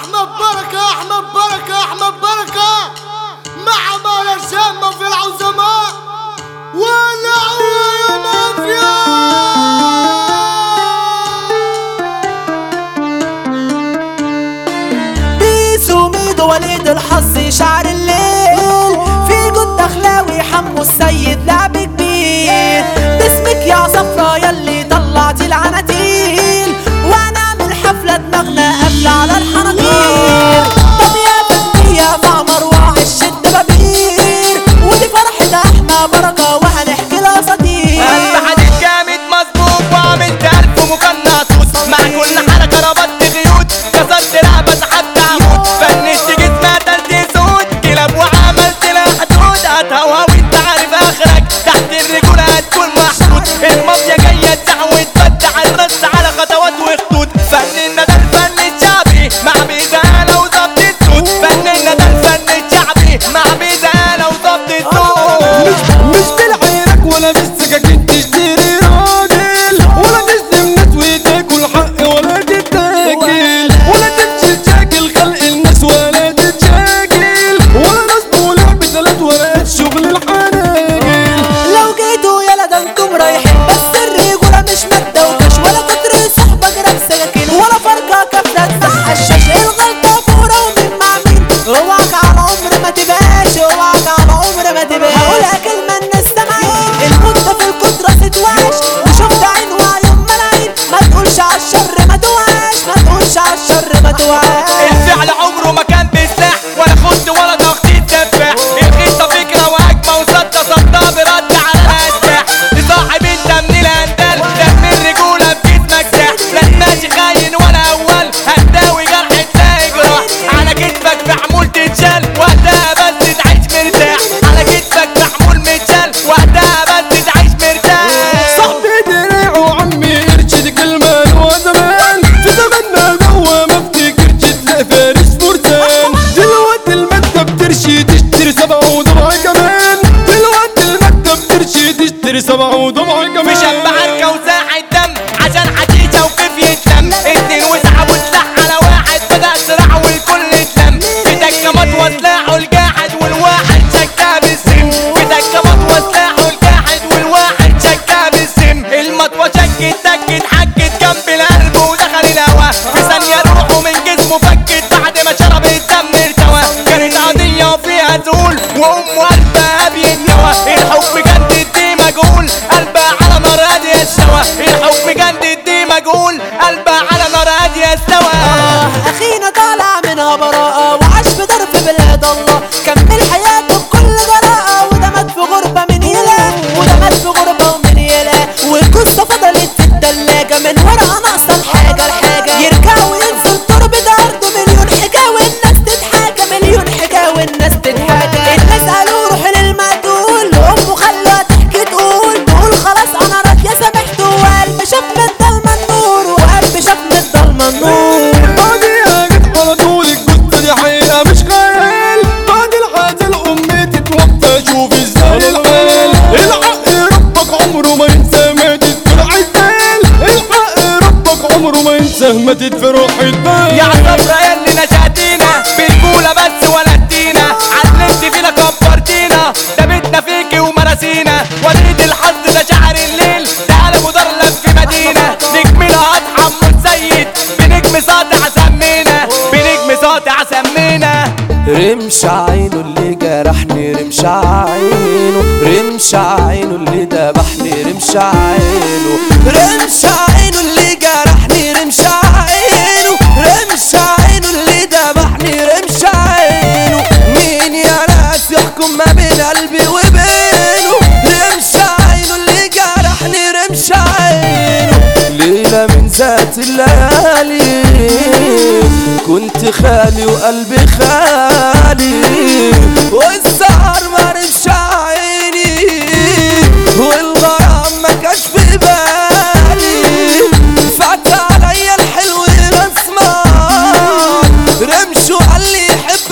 احمد بركة احمد بركة احمد بركة مع مال الشامة في العظماء ولعوا يا مافيا بيسو ميدو وليد الحظ شعر الليل في جد اخلاوي حمو السيد لعب كبير باسمك يا صفرا يلي طلعتي العناتيل وهنعمل حفلة دماغنا قبل على الحناطير طب يا فنية مع مروع الشد بابير ودي فرحة احمى بركة وهنحكي لها اساطير قلب حديد جامد مظبوط وعملت ألف مقناطوس مع كل حركة ربطت خيوط كسرت رقبة سحبت عمود فنشت جسمها تلت سود كلاب وعملت لها حدود هتهوى وانت عارف اخرك تحت الرجولة هتكون محدود المافيا جاية تزعود تفتح الرص على خطوات وخطوط فننا ده الفن الشعبي مع بيزانة وظبط الصوت فننا ده الفن الشعبي مع بيزانة وظبط الصوت مش بالعينك ولا بالسكاكين تشتري راجل ولا تسلم ناس وتاكل حق ولا تتاكل ولا تمشي تشاكل خلق الناس ولا تتشاكل ولا نصب ولعب ثلاث ورقات شغل الحناجل لو جيتوا يلا ده انتم رايحين بس الرجولة مش مادة وكش ولا كتر صحبة جراب سكاكين ولا فرقة كفلة تفتح الشاش الغلطة فورة ومين مع مين اوعك على عمر ما تبقاش اوعك على عمر ما تبقاش هقولها كلمة الناس سامعين المدة في القدرة تتوعش وشفت عين وعيون ملايين ما تقولش عالشر ما توعاش ما تقولش عالشر ما توعاش الفعل عمره ما كان بسلاح ولا خد ولا تخطيط سفاح الخطة فكرة وهجمة وصدى صدى برد على الأسلاح لصاحب انت من الهندال دم الرجولة بجسمك ساح لا ماشي خاين ولا أول هتداوي جرح تلاقي جراح على كتفك محمول تتشال وقتها بس تعيش مرتاح على كتفك محمول متشال وقتها بس تعيش مرتاح صاحبي دراع وعمي قرش دي كلمة وزمان في زماننا جوا ما افتكرش تلاقي فارس فرسان دلوقتي المادة بترشي تشتري سبعة وضبع كمان دلوقتي المادة بترشي تشتري سبعة وضبع كمان في شاب عركة وساحة دم عشان حشيشة وكيف يتلم اتنين وسحبوا سلاح على واحد بدأ صراع والكل اتلم في دكة مطوة سلاحه الجاحد والواحد شكاه بالسم في دكة مطوة سلاحه الجاحد والواحد شكاه بالسم المطوة شكت دكت حكت جنب القلب ودخل الهوا في ثانية روحه من جسمه فكت بعد ما شرب الدم ارتوى كانت قضية وفيها زول وأمه قلبها بيتنوى الحب جدد دي مجهول قلبها على نار هادية السوا الحب جدد دي مجهول قلبها على نار هادية السوا اخينا طالع منها براءة وعاش في ضرب بلاد الله كمل حياته بكل جراءة وده مات في غربة من يلا وده مات في غربة ومن يلا والقصة فضلت في التلاجة من ورقة ناقصة الحاجة الحاجة يرجع وينزل تربة أرضه مليون حكاية والناس تتحاكى مليون حكاية والناس تتحاكى الناس قالوا روح للمقتول أمه خلوها تحكي تقول تقول خلاص أنا راضية سامحته وقلبي شاف من الضلمة النور وقلبي شاف من الضلمة النور بعديها جت على طول الجثة دي حقيقة مش خيال بعد العزل أمي تتوفى شوف ازاي الحال الحق ربك عمره ما ينسى ماتت في العزال الحق ربك عمره ما ينسى ماتت في روح البال يا عصفرة ياللي نشأتينا برجولة بس ولدتينا علمت فينا كبرتينا ده بيتنا فيكي ومراسينا وليد الحظ ده شعر الليل تعالى مدرلب في مدينة نجمنا أضحى السيد بنجم ساطع سمينا بنجم ساطع سمينا رمش عينه اللي جرحني رمش عينه رمش عينه اللي ذبحني رمش عينه رمش عينه اللي جرحني رمش عينه رمش عينه اللي ذبحني رمش عينه مين يا ناس يحكم ما بين قلبي وبينه رمش عينه اللي جرحني رمش عينه ليلة من ذات الليالي كنت خالي وقلبي خالي والسهر ما رمش عيني والغرام ما كاش في بالي فات عليا الحلو الاسمر رمش وقال لي يحب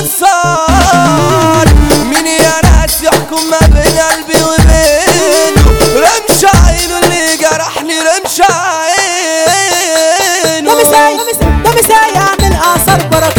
وصار مين يا ناس يحكم ما بين قلبي وبينه رمش عينه اللي جرحني رمش عينه ده مساي ده مساي اعمل اثر بركة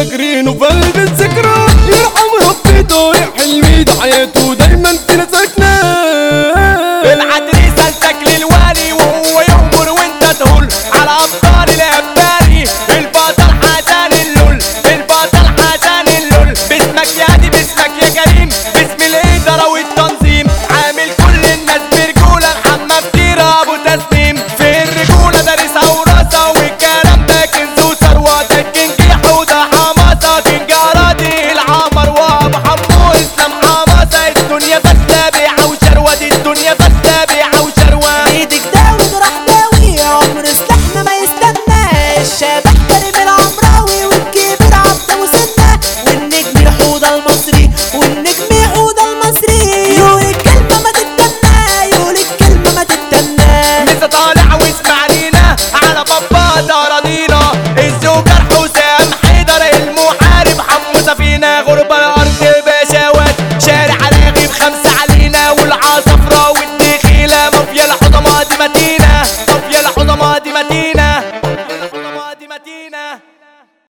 فاكرينه فل